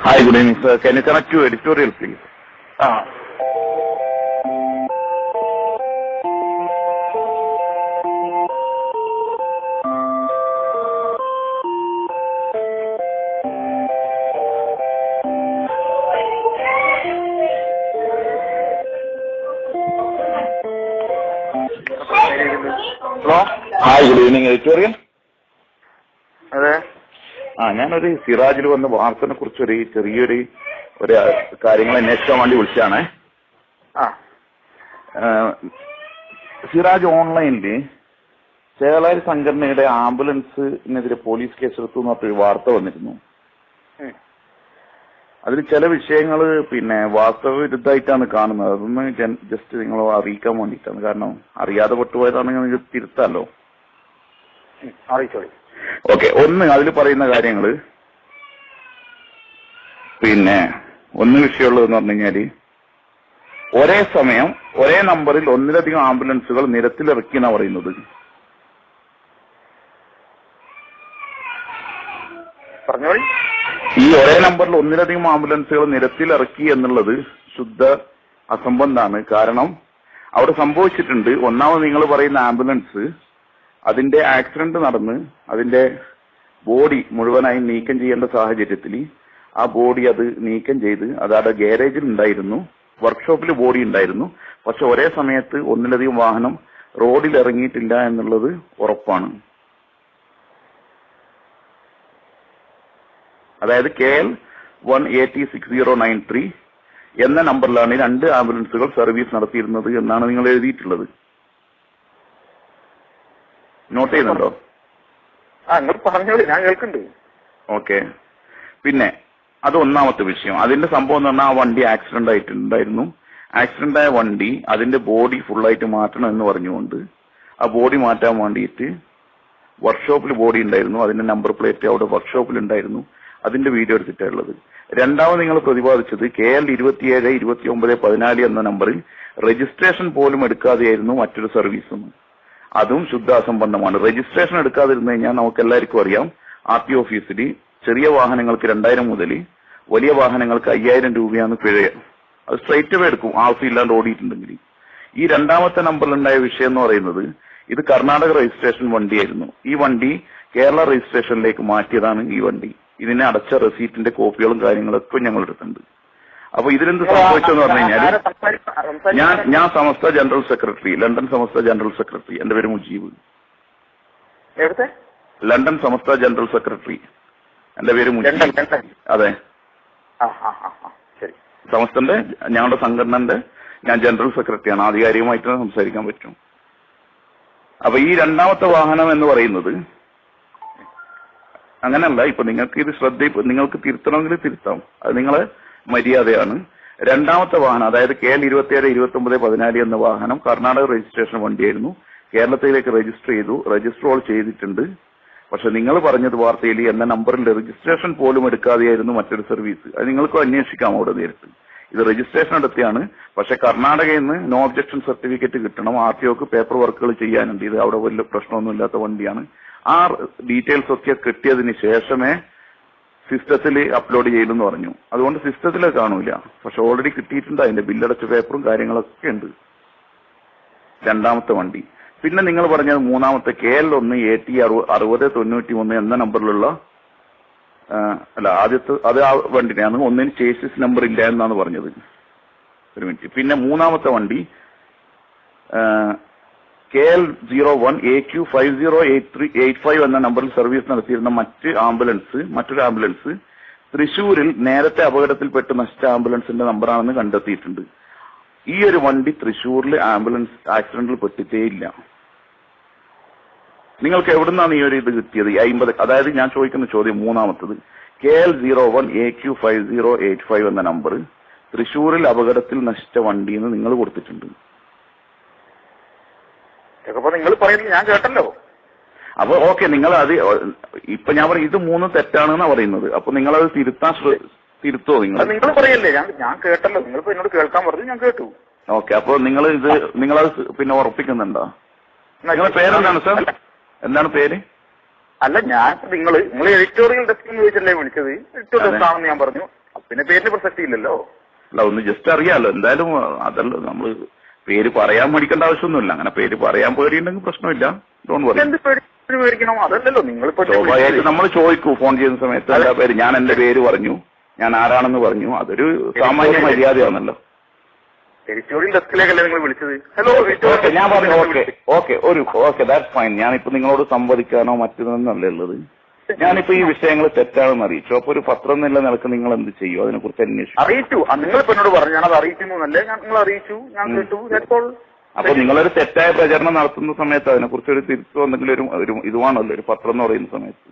Hi, good evening, sir. Can you connect to editorial, please? ആ hello Hi, good evening, editorial. അതെ ആ ഞാനൊരു സിറാജിൽ വന്ന വാർത്തനെ കുറിച്ചൊരു ചെറിയൊരു ഒരു കാര്യങ്ങൾ അന്വേഷിക്കാൻ വേണ്ടി വിളിച്ചാണ് ആ സിറാജ് ഓൺലൈനിൽ ചേളാരി സംഘടനയുടെ ആംബുലൻസിനെതിരെ പോലീസ് കേസെടുത്തു എന്ന് പറഞ്ഞൊരു വാർത്ത വന്നിരുന്നു ഉം. അതിൽ ചില വിഷയങ്ങൾ പിന്നെ വാസ്തവവിരുദ്ധമായിട്ടാണ് കാണുന്നത് അതൊന്ന് ജസ്റ്റ് നിങ്ങളെ അറിയിക്കാൻ വേണ്ടിയിട്ടാണ് കാരണം അറിയാതെ പെട്ടുപോയതാണെങ്കിൽ നിങ്ങൾക്ക് തിരുത്താലോ ഉം, അറിയിച്ചോളി ഓക്കെ ഒന്ന് അതിൽ പറയുന്ന കാര്യങ്ങള് പിന്നെ ഒന്ന് വിഷയമുള്ളതെന്ന് പറഞ്ഞു കഴിഞ്ഞാല് ഒരേ സമയം ഒരേ നമ്പറിൽ ഒന്നിലധികം ആംബുലൻസുകൾ നിരത്തിലിറക്കി എന്നാ പറയുന്നത് പറഞ്ഞോളി ഈ ഒരേ നമ്പറിൽ ഒന്നിലധികം ആംബുലൻസുകൾ നിരത്തിലിറക്കി എന്നുള്ളത് ശുദ്ധ അസംബന്ധാണ് കാരണം അവിടെ സംഭവിച്ചിട്ടുണ്ട് ഒന്നാമത് നിങ്ങൾ പറയുന്ന ആംബുലൻസ് അതിന്റെ ആക്സിഡന്റ് നടന്ന് അതിന്റെ ബോഡി മുഴുവനായി നീക്കം ചെയ്യേണ്ട സാഹചര്യത്തിൽ ആ ബോഡി അത് നീക്കം ചെയ്ത് അത് അവിടെ ഗാരേജിൽ ഉണ്ടായിരുന്നു വർക്ക്ഷോപ്പിൽ ബോഡി ഉണ്ടായിരുന്നു പക്ഷെ ഒരേ സമയത്ത് ഒന്നിലധികം വാഹനം റോഡിൽ ഇറങ്ങിയിട്ടില്ല എന്നുള്ളത് ഉറപ്പാണ് അതായത് K L one eighty six zero nine three എന്ന നമ്പറിലാണ് ഈ രണ്ട് ആംബുലൻസുകൾ സർവീസ് നടത്തിയിരുന്നത് എന്നാണ് നിങ്ങൾ എഴുതിയിട്ടുള്ളത് നോട്ട് ചെയ്യുന്നുണ്ടോ ആ നിങ്ങൾ പറഞ്ഞോളി ഞാൻ കേൾക്കുന്നുണ്ട് ഓക്കെ പിന്നെ അത് ഒന്നാമത്തെ വിഷയം അതിന്റെ സംഭവം എന്ന് പറഞ്ഞാൽ ആ വണ്ടി ആക്സിഡന്റ് ആയിട്ടുണ്ടായിരുന്നു ആക്സിഡന്റ് ആയ വണ്ടി അതിന്റെ ബോഡി ഫുള്ളായിട്ട് മാറ്റണം എന്ന് പറഞ്ഞുകൊണ്ട് ആ ബോഡി മാറ്റാൻ വേണ്ടിയിട്ട് വർക്ക്ഷോപ്പിൽ ബോഡി ഉണ്ടായിരുന്നു അതിന്റെ നമ്പർ പ്ലേറ്റ് അവിടെ വർക്ക്ഷോപ്പിൽ ഉണ്ടായിരുന്നു അതിന്റെ വീഡിയോ എടുത്തിട്ടുള്ളത് രണ്ടാമത് നിങ്ങൾ പ്രതിപാദിച്ചത് കെ എൽ ഇരുപത്തിയേഴ് ഇരുപത്തി ഒമ്പത് പതിനാല് എന്ന നമ്പറിൽ രജിസ്ട്രേഷൻ പോലും എടുക്കാതെയായിരുന്നു മറ്റൊരു സർവീസും അതും ശുദ്ധ അസംബന്ധമാണ് രജിസ്ട്രേഷൻ എടുക്കാതിരുന്നു കഴിഞ്ഞാൽ നമുക്ക് എല്ലാവർക്കും അറിയാം ആർ ടി ഓഫീസിൽ ചെറിയ വാഹനങ്ങൾക്ക് രണ്ടായിരം മുതൽ വലിയ വാഹനങ്ങൾക്ക് അയ്യായിരം രൂപയാണ് പിഴ അത് സ്ട്രൈറ്റ് വേ എടുക്കും ആവശ്യം ഇല്ലാണ്ട് ഓടിയിട്ടുണ്ടെങ്കിൽ ഈ രണ്ടാമത്തെ നമ്പറിലുണ്ടായ വിഷയം എന്ന് പറയുന്നത് ഇത് കർണാടക രജിസ്ട്രേഷൻ വണ്ടിയായിരുന്നു ഈ വണ്ടി കേരള രജിസ്ട്രേഷനിലേക്ക് മാറ്റിയതാണ് ഈ വണ്ടി ഇതിനെ അടച്ച റെസീറ്റിന്റെ കോപ്പികളും കാര്യങ്ങളൊക്കെ ഞങ്ങൾ എടുത്തിട്ടുണ്ട് അപ്പൊ ഇതിലെന്ത് സംഭവിച്ചെന്ന് പറഞ്ഞു കഴിഞ്ഞാൽ ഞാൻ ഞാൻ Samastha general secretary London Samastha general secretary എന്റെ പേര് മുജീബ് എവിടുത്തെ ലണ്ടൻ സമസ്ത ജനറൽ സെക്രട്ടറി എന്റെ പേര് ലണ്ടൻ മുജീബ് ലണ്ടൻ അതെ ആ ആ ആ ആ ശരി സമസ്തന്റെ ഞങ്ങളുടെ സംഘടനന്റെ ഞാൻ ജനറൽ സെക്രട്ടറിയാണ് ആധികാരികമായിട്ട് സംസാരിക്കാൻ പറ്റും അപ്പൊ ഈ രണ്ടാമത്തെ വാഹനം എന്ന് പറയുന്നത് അങ്ങനല്ല ഇപ്പൊ നിങ്ങൾക്ക് ഇത് ശ്രദ്ധ നിങ്ങൾക്ക് തിരുത്തണമെങ്കിൽ തിരുത്താം അത് നിങ്ങളെ മര്യാദയാണ് രണ്ടാമത്തെ വാഹനം അതായത് കെ എൽ ഇരുപത്തിയേഴ് ഇരുപത്തി ഒമ്പത് പതിനാല് എന്ന വാഹനം കർണാടക രജിസ്ട്രേഷൻ വണ്ടിയായിരുന്നു കേരളത്തിലേക്ക് രജിസ്റ്റർ ചെയ്തു രജിസ്റ്റർ ഓൾ ചെയ്തിട്ടുണ്ട് പക്ഷെ നിങ്ങൾ പറഞ്ഞത് വാർത്തയിൽ എന്ന നമ്പറിൽ രജിസ്ട്രേഷൻ പോലും എടുക്കാതെയായിരുന്നു മറ്റൊരു സർവീസ് അത് നിങ്ങൾക്ക് അന്വേഷിക്കാം അവിടെ നേരിട്ട് ഇത് രജിസ്ട്രേഷൻ എടുത്തിയാണ് പക്ഷെ കർണാടകയിൽ നിന്ന് നോ ഒബ്ജക്ഷൻ സർട്ടിഫിക്കറ്റ് കിട്ടണം ആർ ടി ഒക്ക് പേപ്പർ വർക്കുകൾ ചെയ്യാനുണ്ട് ഇത് അവിടെ വലിയ പ്രശ്നമൊന്നും ഇല്ലാത്ത വണ്ടിയാണ് ആ ഡീറ്റെയിൽസ് ഒക്കെ കിട്ടിയതിന് ശേഷമേ സിസ്റ്റത്തിൽ അപ്ലോഡ് ചെയ്തെന്ന് പറഞ്ഞു അതുകൊണ്ട് സിസ്റ്റത്തിൽ കാണൂല പക്ഷെ ഓൾറെഡി കിട്ടിയിട്ടുണ്ട് അതിന്റെ ബില്ലടച്ച പേപ്പറും കാര്യങ്ങളൊക്കെ ഉണ്ട് രണ്ടാമത്തെ വണ്ടി പിന്നെ നിങ്ങൾ പറഞ്ഞത് മൂന്നാമത്തെ കെ എൽ ഒന്ന് എ ടി അറുപത് തൊണ്ണൂറ്റി ഒന്ന് എന്ന നമ്പറിലുള്ള ആ, അല്ല ആദ്യത്തെ അത് ആ വണ്ടിനെയാണ് ഒന്നിന് ചേസിസ് നമ്പർ ഇല്ല എന്നാണ് പറഞ്ഞത് ഒരു മിനിറ്റ് പിന്നെ മൂന്നാമത്തെ വണ്ടി K L zero one A Q five zero eight three eight five എന്ന നമ്പറിൽ സർവീസ് നടത്തിയിരുന്ന മറ്റ് ആംബുലൻസ് മറ്റൊരു ആംബുലൻസ് തൃശൂരിൽ നേരത്തെ അപകടത്തിൽപ്പെട്ട് നശിച്ച ആംബുലൻസിന്റെ നമ്പറാണെന്ന് കണ്ടെത്തിയിട്ടുണ്ട് ഈ ഒരു വണ്ടി തൃശൂരിൽ ആംബുലൻസ് ആക്സിഡന്റിൽ പെട്ടിട്ടേയില്ല നിങ്ങൾക്ക് എവിടുന്നാണ് ഈ ഒരു ഇത് കിട്ടിയത് ഈ അമ്പത് അതായത് ഞാൻ ചോദിക്കുന്ന ചോദ്യം മൂന്നാമത്തത് K L zero one A Q five zero eight five എന്ന നമ്പർ തൃശൂരിൽ അപകടത്തിൽ നശിച്ച വണ്ടിയെന്ന് നിങ്ങൾ കൊടുത്തിട്ടുണ്ട് ഇതൊക്കെ നിങ്ങൾ പറയുന്നത് ഞാൻ കേട്ടല്ലോ അപ്പൊ ഓക്കെ നിങ്ങൾ അത് ഇപ്പൊ ഞാൻ പറയും ഇത് മൂന്നും തെറ്റാണെന്നാ പറയുന്നത് അപ്പൊ നിങ്ങൾ അത് തിരുത്താൻ ശ്ര- തിരുത്തോ നിങ്ങൾ അത് നിങ്ങൾ പറയല്ലേ ഞാൻ ഞാൻ കേട്ടല്ലോ നിങ്ങളിപ്പോ എന്നോട് കേൾക്കാൻ പറഞ്ഞു ഞാൻ കേട്ടു ഓക്കെ അപ്പൊ നിങ്ങൾ ഇത് നിങ്ങളത് പിന്നെ ഉറപ്പിക്കുന്നുണ്ടോ നിങ്ങളുടെ പേരെന്താണ് സാർ എന്താണ് പേര് അല്ല ഞാൻ നിങ്ങൾ നിങ്ങൾ എഡിറ്റോറിയൽ ഡെസ്ക് എന്ന് ചോദിച്ചല്ലേ വിളിച്ചത് എഡിറ്റോറിയൽ അതെ. ഡെസ്ക് ആണെന്ന് ഞാൻ പറഞ്ഞു പിന്നെ പേരിന് പ്രസക്തി ഇല്ലല്ലോ അല്ല ഒന്ന് ജസ്റ്റ് അറിയാലോ എന്തായാലും അതല്ല നമ്മള് പേര് പറയാൻ മേടിക്കേണ്ട ആവശ്യമൊന്നുമില്ല അങ്ങനെ പേര് പറയാൻ പേടിയുണ്ടെങ്കിൽ പ്രശ്നമില്ല ഡോണ്ട് വറി എന്ത് പേര് മേടിക്കണം അതല്ലല്ലോ നിങ്ങളിപ്പോ സ്വാഭാവികമായിട്ട് നമ്മൾ ചോദിക്കൂ ഫോൺ ചെയ്യുന്ന സമയത്ത് എന്താ പേര് ഞാൻ എന്റെ പേര് പറഞ്ഞു ഞാൻ ആരാണെന്ന് പറഞ്ഞു അതൊരു സാമാന്യ മര്യാദയാണല്ലോ എഡിറ്റോറിയൽ ഡെസ്കിലേക്കല്ലേ നിങ്ങൾ വിളിച്ചത് ഹലോ ഓക്കെ ഞാൻ പറഞ്ഞു ഓക്കെ ഓക്കെ ഒരു ഓക്കെ ദാറ്റ്സ് ഫൈൻ ഞാനിപ്പോ നിങ്ങളോട് സംവദിക്കാനോ മറ്റൊന്നല്ല ഉള്ളത് ഞാനിപ്പോ ഈ വിഷയങ്ങൾ തെറ്റാണെന്ന് അറിയിച്ചു അപ്പൊ ഒരു പത്രം എന്നുള്ള നിലക്ക് നിങ്ങൾ എന്ത് ചെയ്യും അതിനെ കുറിച്ച് അന്വേഷിക്കും അറിയിച്ചു നിങ്ങൾ ഇപ്പൊ എന്നോട് പറഞ്ഞു ഞാനത് അറിയിക്കുന്നു എന്നല്ലേ ഞാൻ നിങ്ങൾ അറിയിച്ചു ഞാൻ ഉം. കേട്ടു കേട്ടപ്പോൾ അപ്പൊ നിങ്ങളൊരു തെറ്റായ പ്രചരണം നടത്തുന്ന സമയത്ത് അതിനെ കുറിച്ച് ഒരു തിരുത്തോ എന്തെങ്കിലും ഒരു ഒരു ഇതുവാണല്ലോ ഒരു പത്രം എന്ന് പറയുന്ന സമയത്ത്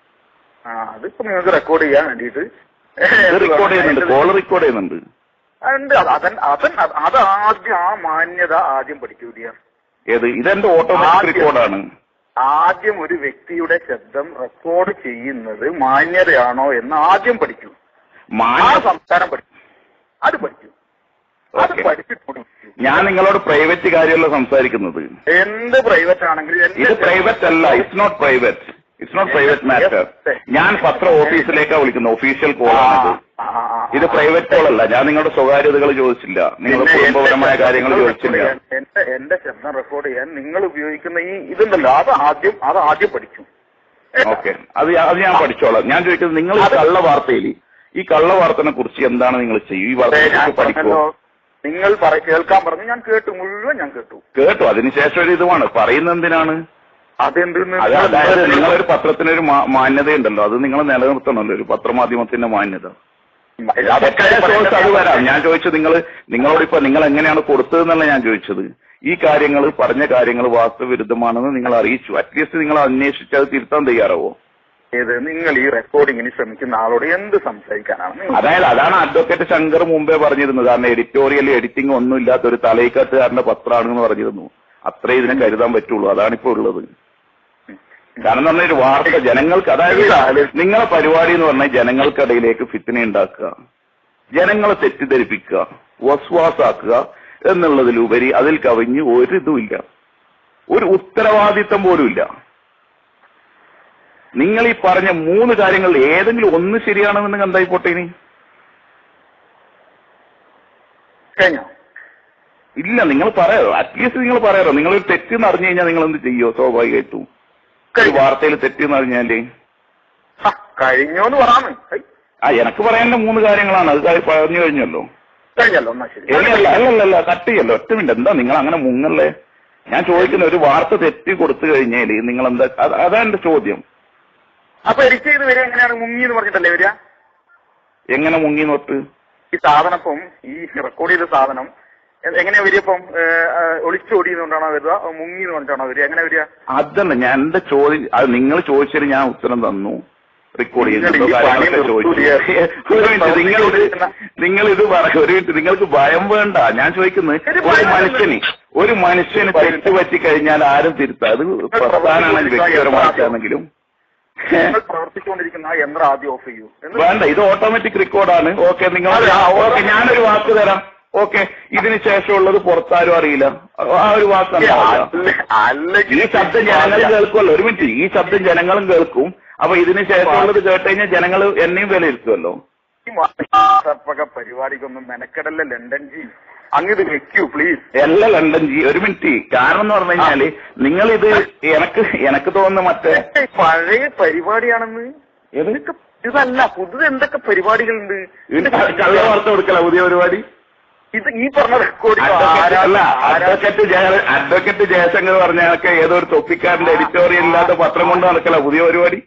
ആ അതിപ്പോ നിങ്ങൾക്ക് റെക്കോർഡ് ചെയ്യാൻ വേണ്ടിയിട്ട് ഇത് റെക്കോർഡ് ചെയ്യുന്നുണ്ട് കോൾ റെക്കോർഡ് ചെയ്യുന്നുണ്ട് ഉണ്ട് അതൻ അതൻ അത് ആദ്യം ആ മാന്യത ആദ്യം പഠിക്കൂ ഡിയർ ഏത് ഇതെന്റെ ഓട്ടോമാറ്റിക് ആദ്യം- റെക്കോർഡാണ് ആദ്യം ഒരു വ്യക്തിയുടെ ശബ്ദം റെക്കോർഡ് ചെയ്യുന്നത് മാന്യതയാണോ എന്ന് ആദ്യം പഠിക്കൂ ആ മാന്യ സംസ്കാരം പഠിക്കൂ അത് പഠിക്കൂ അത് Okay. പഠിച്ചിട്ട് പഠിക്കൂ ഞാൻ നിങ്ങളോട് പ്രൈവറ്റ് കാര്യമല്ല സംസാരിക്കുന്നത് എന്ത് പ്രൈവറ്റ് ആണെങ്കിലും എന്ത് ഇത് പ്രൈവറ്റ് അല്ല it's not private it's not private matter ഞാൻ പത്ര ഓഫീസിലേക്കാ വിളിക്കുന്നത് ഒഫീഷ്യൽ കോൾ ആണിത് ആ, ആ, ആ. ഇത് പ്രൈവറ്റ് കോൾ അല്ല ഞാൻ നിങ്ങളുടെ സ്വകാര്യതകൾ ചോദിച്ചില്ല നിങ്ങളുടെ പിന്നെ കുടുംബപരമായ എന്റെ കാര്യങ്ങൾ ശബ്ദം ചോദിച്ചില്ല record ചെയ്യാൻ- എന്റെ എന്റെ ശബ്ദം റെക്കോർഡ് ചെയ്യാൻ നിങ്ങൾ ഉപയോഗിക്കുന്ന ഈ ഇതുണ്ടല്ലോ അത് ആദ്യം അത് ആദ്യം പഠിക്കും ഓക്കെ അത് ഞാൻ- അത് ഞാൻ പഠിച്ചോളാം ഞാൻ ചോദിക്കുന്നത് നിങ്ങൾ ഈ കള്ള വാർത്തയിൽ ഈ കള്ള വാർത്തനെ കുറിച്ച് എന്താണ് നിങ്ങൾ ചെയ്യും ഈ വാർത്തയെ ഞാൻ കുറിച്ച് പഠിക്കുമോ പറഞ്ഞല്ലോ നിങ്ങൾ പറ- കേൾക്കാൻ പറഞ്ഞു ഞാൻ കേട്ടു മുഴുവൻ ഞാൻ കേട്ടു കേട്ടു അതിനുശേഷം ഒരു ഇതുമാണ് പറയുന്നത് എന്തിനാണ് അതെന്തെന്ന് അത് അതായത് നിങ്ങളൊരു പത്രത്തിനൊരു മാ- മാന്യതയുണ്ടല്ലോ അത് നിങ്ങൾ നിലനിർത്തണമല്ലോ ഒരു പത്രമാധ്യമത്തിന്റെ മാന്യത തെറ്റായ ചോദിച്ചു അത് വരാം ഞാൻ ചോദിച്ചത് നിങ്ങൾ നിങ്ങളോട് ഇപ്പൊ നിങ്ങൾ എങ്ങനെയാണ് കൊടുത്തതെന്നല്ല ഞാൻ ചോദിച്ചത് ഈ കാര്യങ്ങൾ പറഞ്ഞ കാര്യങ്ങൾ വാസ്തവവിരുദ്ധമാണെന്ന് നിങ്ങൾ അറിയിച്ചു അറ്റ്ലീസ്റ്റ് നിങ്ങൾ അന്വേഷിച്ച് അത് തിരുത്താൻ തയ്യാറാവോ ഏത് നിങ്ങൾ ഈ റെക്കോർഡിങ്ങിന് ശ്രമിക്കുന്ന ആളോട് എന്ത് സംസാരിക്കാനാണ് നിങ്ങൾ അതായത് അതാണ് അഡ്വക്കേറ്റ് ശങ്കർ മുമ്പേ പറഞ്ഞിരുന്നത് കാരണം എഡിറ്റോറിയൽ എഡിറ്റിംഗ് ഒന്നും ഇല്ലാത്ത ഒരു തലയിക്കത്തുകാരന്റെ പത്രമാണെന്ന് പറഞ്ഞിരുന്നു അത്രേ ഇതിനെ കരുതാൻ പറ്റുള്ളൂ അതാണിപ്പോ ഉള്ളത് കാരണം എന്ന് പറഞ്ഞാൽ ഒരു വാർത്ത ജനങ്ങൾക്ക് അതായത് നിങ്ങളെ പരിപാടി എന്ന് പറഞ്ഞാൽ ജനങ്ങൾക്കിടയിലേക്ക് ഫിത്തിനെ ഉണ്ടാക്കുക ജനങ്ങളെ തെറ്റിദ്ധരിപ്പിക്കുക വസ്വാസാക്കുക എന്നുള്ളതിലുപരി അതിൽ കവിഞ്ഞ് ഒരു ഇതുമില്ല ഒരു ഉത്തരവാദിത്തം പോലും ഇല്ല നിങ്ങൾ ഈ പറഞ്ഞ മൂന്ന് കാര്യങ്ങളിൽ ഏതെങ്കിലും ഒന്ന് ശരിയാണെന്ന് കണ്ടായിപ്പോട്ടെ ഇനി കഴിഞ്ഞോ ഇല്ല നിങ്ങൾ പറയാറോ അറ്റ്ലീസ്റ്റ് നിങ്ങൾ പറയാറോ നിങ്ങൾ ഒരു തെറ്റെന്ന് അറിഞ്ഞു കഴിഞ്ഞാൽ നിങ്ങൾ എന്ത് ചെയ്യോ സ്വാഭാവികമായിട്ടും ഒരു കഴിഞ്ഞോ വാർത്തയിൽ തെറ്റെന്ന് അറിഞ്ഞാലേ ആ, കഴിഞ്ഞോന്ന് പറയാമേ ഹൈ, ആ എനിക്ക് പറയാനുള്ള മൂന്ന് കാര്യങ്ങളാണ് അത് കാര്യം പറഞ്ഞു കഴിഞ്ഞല്ലോ കഴിഞ്ഞല്ലോ എന്നാ ശരി അല്ലല്ല അല്ലല്ല കട്ട് ചെയ്യല്ലോ ഒറ്റ മിനിറ്റ് എന്താ നിങ്ങൾ അങ്ങനെ മുങ്ങല്ലേ ഞാൻ ചോദിക്കുന്ന ഒരു വാർത്ത തെറ്റി കൊടുത്തു കഴിഞ്ഞാല് നിങ്ങൾ എന്താ അത് അതാ എന്റെ ചോദ്യം അപ്പൊ എഡിറ്റ് ചെയ്ത് വരിക എങ്ങനെയാണ് മുങ്ങി എന്ന് പറഞ്ഞിട്ടല്ലേ വരിക എങ്ങനെ മുങ്ങി നോട്ട് ഈ സാധനം ഇപ്പം ഈ റെക്കോർഡ് ചെയ്ത സാധനം എ- എങ്ങനെയാ വരിക ഇപ്പം ഒളിച്ചോടിയെന്നുകൊണ്ടാണോ വരിക അതോ മുങ്ങി എന്ന് പറഞ്ഞിട്ടാണോ വരിക എങ്ങനെ വരിക അതല്ല ഞാൻ എന്റെ ചോദ്യം അത് നിങ്ങൾ ചോദിച്ചതിന് ഞാൻ ഉത്തരം തന്നു റെക്കോർഡ് നിങ്ങൾ ചെയ്യുന്നുണ്ടോ ഈ കാര്യങ്ങളൊക്കെ പണി ചോദിച്ചു നിർത്തൂലേ? ഒരു മിനിറ്റ് നിങ്ങൾ ഇത് നിങ്ങൾ ഇത് പറ ഒരു മിനിറ്റ് നിങ്ങൾക്ക് ഭയം വേണ്ട ഞാൻ ചോദിക്കുന്നത് ഒരു ഒരു ഭയം മനുഷ്യന് ഒരു മനുഷ്യന് തെറ്റ് പറ്റി കഴിഞ്ഞാൽ ആരും തിരുത്താം അത് പ്രധാനമാണെങ്കിലും വ്യക്തിപരമായിട്ടാണെങ്കിലും നിങ്ങൾ പ്രവർത്തിച്ചുകൊണ്ടിരിക്കുന്ന ആ യന്ത്രം ആദ്യം ഓഫ് ചെയ്യൂ എന്ന് വേണ്ട ഇത് ഓട്ടോമാറ്റിക് റെക്കോർഡാണ് ഓക്കെ നിങ്ങൾ അതെ, ആ, ഓക്കെ ഞാനൊരു വാക്ക് തരാം ഓക്കെ ഇതിന് ശേഷമുള്ളത് പുറത്താരും അറിയില്ല ആ ഒരു വാക്ക് ഉണ്ടാവില്ല അല്ല- അല്ലെങ്കിൽ ഈ ശബ്ദം ജനങ്ങൾ കേൾക്കുമല്ലോ ഒരു മിനിറ്റ് ഈ ശബ്ദം ജനങ്ങളും കേൾക്കും അപ്പൊ ഇതിന് ശേഷമുള്ളത് കേട്ട് കഴിഞ്ഞാൽ ജനങ്ങൾ എന്നെയും വിലയിരുത്തുമല്ലോ ഈ സർപ്പക പരിപാടിക്കൊന്നും മെനക്കെടല്ല ലണ്ടൻ ജി അങ്ങിത് വെക്കൂ പ്ലീസ് എല്ലാ ലണ്ടൻ ജി ഒരു മിനിറ്റ് കാരണം എന്ന് പറഞ്ഞു കഴിഞ്ഞാല് നിങ്ങൾ ഇത് എനക്ക് എനക്ക് തോന്നുന്ന മറ്റേ പഴയ പരിപാടിയാണെന്ന് ഏത്? ഇതൊക്കെ ഇതല്ല പുതിയത് എന്തൊക്കെ പരിപാടികളുണ്ട് ഇതിന് കള്ള വാർത്ത കൊടുക്കല പുതിയ പരിപാടി ഇത് ഈ പറഞ്ഞ റെക്കോർഡിംഗ് അഡ്വക്കേറ്റ് അല്ല അഡ്വക്കേറ്റ് ജയ അഡ്വക്കേറ്റ് ജയശങ്കർ പറഞ്ഞൊക്കെ ഏതോ ഒരു തൊപ്പിക്കാരന്റെ എഡിറ്റോറിയൽ ഇല്ലാത്ത പത്രം കൊണ്ട് നടക്കല പുതിയ പരിപാടി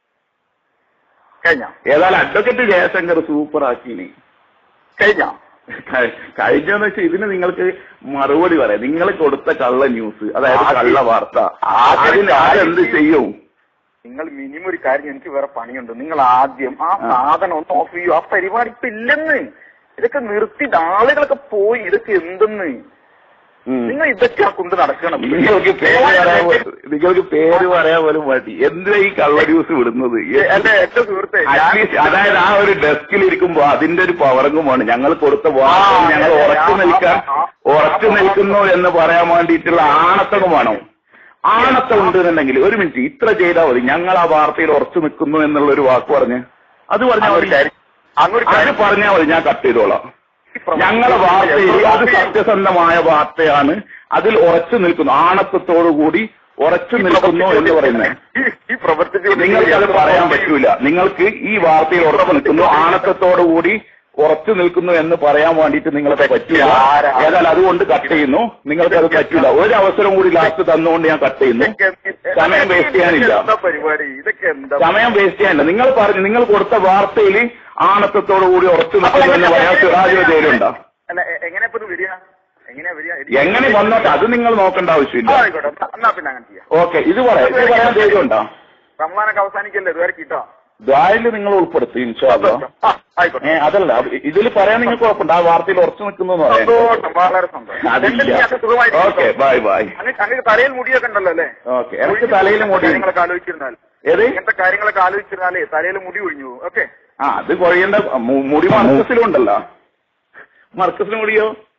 കഴിഞ്ഞ ഏതായാലും അഡ്വക്കേറ്റ് ജയശങ്കർ സൂപ്പർ ആക്കീനി കഴിഞ്ഞ കഴിഞ്ഞെന്ന് വെച്ചാൽ ഇതിന് നിങ്ങൾക്ക് മറുപടി പറയാം നിങ്ങൾ കൊടുത്ത കള്ള ന്യൂസ് അതായത് ആദ്യം- കള്ള വാർത്ത ആദ്യം അതിന് ആരെന്ത് ചെയ്യും നിങ്ങൾ മിനിമം ഒരു കാര്യം എനിക്ക് വേറെ പണിയുണ്ട് നിങ്ങൾ ആദ്യം ആ ആ. സാധനം ഒന്ന് ഓഫ് ചെയ്യൂ ആ പരിപാടി ഇപ്പൊ ഇല്ലെന്ന് ഇതൊക്കെ നിർത്തിയിട്ട് ആളുകളൊക്കെ പോയി ഇതൊക്കെ എന്തെന്ന് ഉം. നിങ്ങൾ ഇതൊക്കെ ആ കൊണ്ട് നടക്കണം നിങ്ങൾക്ക് പേര് പറയാൻ പോലും- നിങ്ങൾക്ക് പേര് പറയാൻ പോലും മതി എന്തിനാ ഈ കള്ള ന്യൂസ് വിടുന്നത് എന്റെ എന്റെ സുഹൃത്തെ ഞാൻ- അറ്റ്ലീസ്റ്റ് അതായത് ആ ഒരു ഡെസ്കിൽ ഇരിക്കുമ്പോ അതിന്റെ ഒരു പവറങ്ങുമാണ് ഞങ്ങൾ കൊടുത്ത വാർത്ത ആ, ഞങ്ങൾ ആ, ഉറച്ചു ആ, നിൽക്കാൻ ആ, ആ, ഉറച്ചു ആ, നിൽക്കുന്നു എന്ന് പറയാൻ വേണ്ടിയിട്ടുള്ള ആണത്തകം വേണം ആണത്തം ഉണ്ടെന്നുണ്ടെങ്കിൽ ഒരു മിനിറ്റ് ഇത്ര ചെയ്താൽ മതി ഞങ്ങൾ ആ വാർത്തയിൽ ഉറച്ചു നിൽക്കുന്നു എന്നുള്ള ഒരു വാക്ക് പറഞ്ഞ് അത് പറഞ്ഞാൽ ആ, ഒരു മതി കാര്യം അങ്ങൊരു അത് കാര്യം പറഞ്ഞാൽ മതി ഞാൻ കട്ട് ചെയ്തോളാം ഈ പ്രവൃത്തി- ഞങ്ങളെ വാർത്തയിൽ അത് സത്യസന്ധമായ വാർത്തയാണ് അതിൽ ഉറച്ചു നിൽക്കുന്നു ആണത്വത്തോടു കൂടി ഉറച്ചു നിൽക്കുന്നു എന്ന് പറയുന്നത് ഈ- ഈ പ്രവർത്തിച്ചു നിങ്ങൾക്ക് അത് പറയാൻ പറ്റൂല നിങ്ങൾക്ക് ഈ വാർത്തയിൽ ഉറച്ചു നിൽക്കുന്നു ആണത്വത്തോടു കൂടി ഉറച്ചു നിൽക്കുന്നു എന്ന് പറയാൻ വേണ്ടിയിട്ട് നിങ്ങൾക്ക് പറ്റൂല ഏതായാലും അതുകൊണ്ട് കട്ട് ചെയ്യുന്നു നിങ്ങൾക്ക് അത് പറ്റൂല ഒരു അവസരം കൂടി ലാസ്റ്റ് തന്നുകൊണ്ട് ഞാൻ കട്ട് ചെയ്യുന്നു സമയം waste ചെയ്യാനില്ല. ഇതൊക്കെ എന്താ പരിപാടി ഇതൊക്കെ എന്താ സമയം വേസ്റ്റ് ചെയ്യാനില്ല നിങ്ങൾ പറഞ്ഞു നിങ്ങൾ കൊടുത്ത വാർത്തയിൽ ആണത്വത്തോടു കൂടി ഉറച്ചു നിൽക്കുന്നു എന്ന് പറയാൻ സിറാജ് ജയിലുണ്ടോ അല്ല എ- എങ്ങനെ ഇപ്പൊ ഇത് വരിക എങ്ങനെയാ വരിക ഇത് എങ്ങനെ വന്നോട്ടെ അത് നിങ്ങൾ നോക്കേണ്ട ആ, ആവശ്യമില്ല ആയിക്കോട്ടെ എന്നാ- എന്നാ പിന്നെ അങ്ങനെ ചെയ്യാം ഓക്കെ ഇത് പറയാം ഇത് പറയാൻ ധൈര്യമുണ്ടോ റമദാനൊക്കെ അവസാനിക്കല്ലേ ഇതുവരെ കിട്ടോ ദ്വാരിൽ നിങ്ങൾ ഉൾപ്പെടുത്തി ഇൻഷാല്ല ആ ആയിക്കോട്ടെ ഏ അതല്ല ഇതിൽ പറയാൻ നിങ്ങൾക്ക് കുഴപ്പമുണ്ട് ആ വാർത്തയിൽ ഉറച്ചു നിൽക്കുന്നു എന്ന് പറയാൻ സന്തോഷം വളരെ സന്തോഷം അതില്ല എന്തെങ്കിലും സുഖമായിട്ട് ഓക്കെ ബൈ ബൈ അങ്ങ് അങ്ങ് തലയിൽ മുടിയൊക്കെ ഉണ്ടല്ലോ അല്ലേ ഓക്കെ എനിക്ക് തലയിൽ മുടി കാര്യങ്ങളൊക്കെ ആലോചിച്ചിരുന്നാൽ ഏത് ഇങ്ങനത്തെ കാര്യങ്ങളൊക്കെ ആലോചിച്ചിരുന്നാലേ തലയിൽ മുടി ഒഴിഞ്ഞു ഓക്കെ ആ അത് കൊഴിയേണ്ട മു- മുടി മർക്കസിലും ഉണ്ടല്ലോ മർക്കസിന് മുടിയോ